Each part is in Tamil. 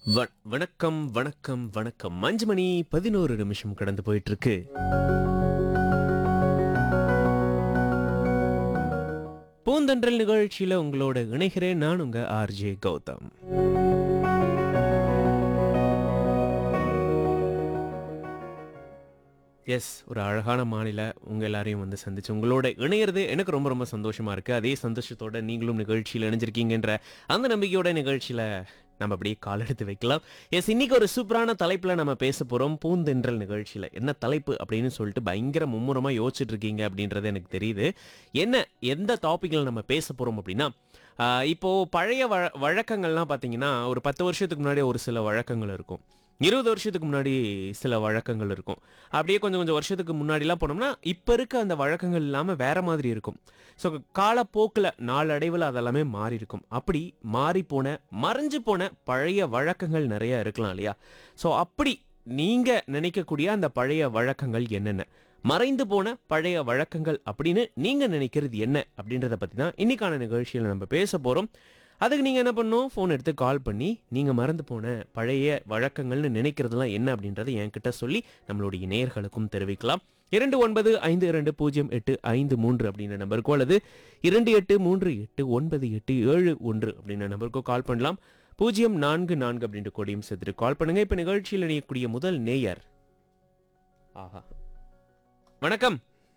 வ- வணக்கம் வணக்கம் வணக்கம் அஞ்சு மணி பதினோரு நிமிஷம் கடந்து போயிட்டு இருக்கு பூந்தன்றல் நிகழ்ச்சியில உங்களோட இணைகிறேன் நான் உங்க ஆர்ஜே கௌதம் எஸ் ஒரு அழகான மாநில உங்க எல்லாரையும் வந்து சந்திச்சு உங்களோட இணையிறது எனக்கு ரொம்ப ரொம்ப சந்தோஷமா இருக்கு அதே சந்தோஷத்தோட நீங்களும் நிகழ்ச்சியில் இணைஞ்சிருக்கீங்கன்ற அந்த நம்பிக்கையோட நிகழ்ச்சியில நம்ம அப்படியே கால் எடுத்து வைக்கலாம் எஸ் இன்னைக்கு ஒரு சூப்பரான தலைப்புல நம்ம பேச போறோம் பூந்தென்றல் நிகழ்ச்சியில என்ன தலைப்பு அப்படின்னு சொல்லிட்டு பயங்கர மும்முரமா யோசிச்சுட்டு இருக்கீங்க அப்படின்றது எனக்கு தெரியுது என்ன எந்த டாபிக்ல நம்ம பேச போறோம் அப்படின்னா ஆஹ் இப்போ பழைய வழ வழக்கங்கள்லாம் பார்த்தீங்கன்னா ஒரு பத்து வருஷத்துக்கு முன்னாடி ஒரு சில வழக்கங்கள் இருக்கும் இருபது வருஷத்துக்கு முன்னாடி சில வழக்கங்கள் இருக்கும் அப்படியே கொஞ்சம் கொஞ்சம் வருஷத்துக்கு முன்னாடிலாம் போனோம்னா இப்போ இருக்க அந்த வழக்கங்கள் இல்லாமல் வேற மாதிரி இருக்கும் ஸோ காலப்போக்கில் நாளடைவில் அதெல்லாமே மாறி இருக்கும் அப்படி மாறி போன மறைஞ்சு போன பழைய வழக்கங்கள் நிறைய இருக்கலாம் இல்லையா ஸோ அப்படி நீங்கள் நினைக்கக்கூடிய அந்த பழைய வழக்கங்கள் என்னென்ன மறைந்து போன பழைய வழக்கங்கள் அப்படின்னு நீங்க நினைக்கிறது என்ன அப்படின்றத பத்தி தான் இன்னைக்கான நிகழ்ச்சியில் நம்ம பேச போறோம் அதுக்கு நீங்க என்ன பண்ணணும் ஃபோன் எடுத்து கால் பண்ணி நீங்க மறந்து போன பழைய வழக்கங்கள்னு நினைக்கிறதுலாம் என்ன அப்படின்றத என்கிட்ட சொல்லி நம்மளுடைய நேயர்களுக்கும் தெரிவிக்கலாம் இரண்டு ஒன்பது ஐந்து இரண்டு பூஜ்ஜியம் எட்டு ஐந்து மூன்று அப்படின்ற நம்பருக்கோ அல்லது இரண்டு எட்டு மூன்று எட்டு ஒன்பது எட்டு ஏழு ஒன்று அப்படின்ற நம்பருக்கோ கால் பண்ணலாம் பூஜ்ஜியம் நான்கு நான்கு அப்படின்ற கொடியும் சேர்த்துட்டு கால் பண்ணுங்க இப்ப நிகழ்ச்சியில் இணையக்கூடிய முதல் நேயர் ஆஹா வணக்கம்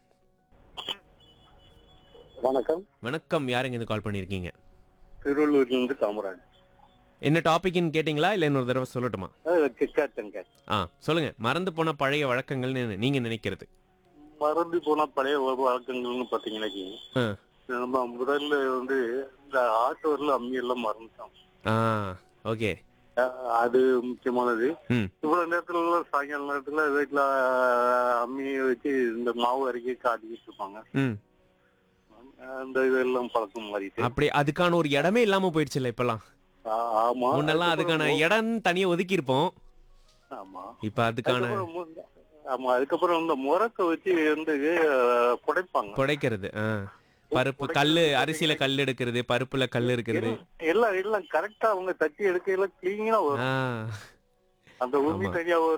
வணக்கம் வணக்கம் யாருங்க இது கால் பண்ணியிருக்கீங்க திருவள்ளூர்ல இருந்து காமராஜ் என்ன டாபிக்னு கேட்டிங்களா இல்லை இன்னொரு தடவை சொல்லட்டுமா கிக்காத்தங்க ஆ சொல்லுங்க மறந்து போன பழைய வழக்கங்கள்னு நீங்க நினைக்கிறது மறந்து போன பழைய வ- வழக்கங்கள்னு பாத்தீங்கன்னா ஆ. நம்ம முதல்ல வந்து இந்த ஆட்டோர்ல அம்மி எல்லாம் மறந்துட்டோம் ஆ ஓகே அஹ் அது முக்கியமானது ம். இவ்வளவு நேரத்துல எல்லாம் சாயங்கால நேரத்துல வீட்டுல அஹ், அம்மியை வச்சு இந்த மாவு அரைக்கி காட்டிக்கிட்டு இருப்பாங்க ம் அந்த இதெல்லாம் பழக்கம் மாறிட்டு அப்படி அதுக்கான ஒரு இடமே இல்லாம போயிடுச்சுல்ல இப்பெல்லாம் ஆ- ஆமா முன்னெல்லாம் அதுக்கான அதுக்கப்புறம் இடம் தனியா ஒதுக்கி இருப்போம் ஆமா இப்ப அதுக்கான அதுக்கப்புறம் மு- ஆமா அதுக்கப்புறம் இந்த முறக்க வச்சு வந்து அஹ், புடைப்பாங்க புடைக்கிறது ஆ பருப்பு கல்லு அரிசியில கல் எடுக்கிறது பருப்புல கல் இருக்கிறது எல்லாம் எல்லாம் கரெக்டா அவங்க தட்டி எடுக்கையில கிளீனா வரும் ஆ அந்த உமி ஆமா. தனியா வரும்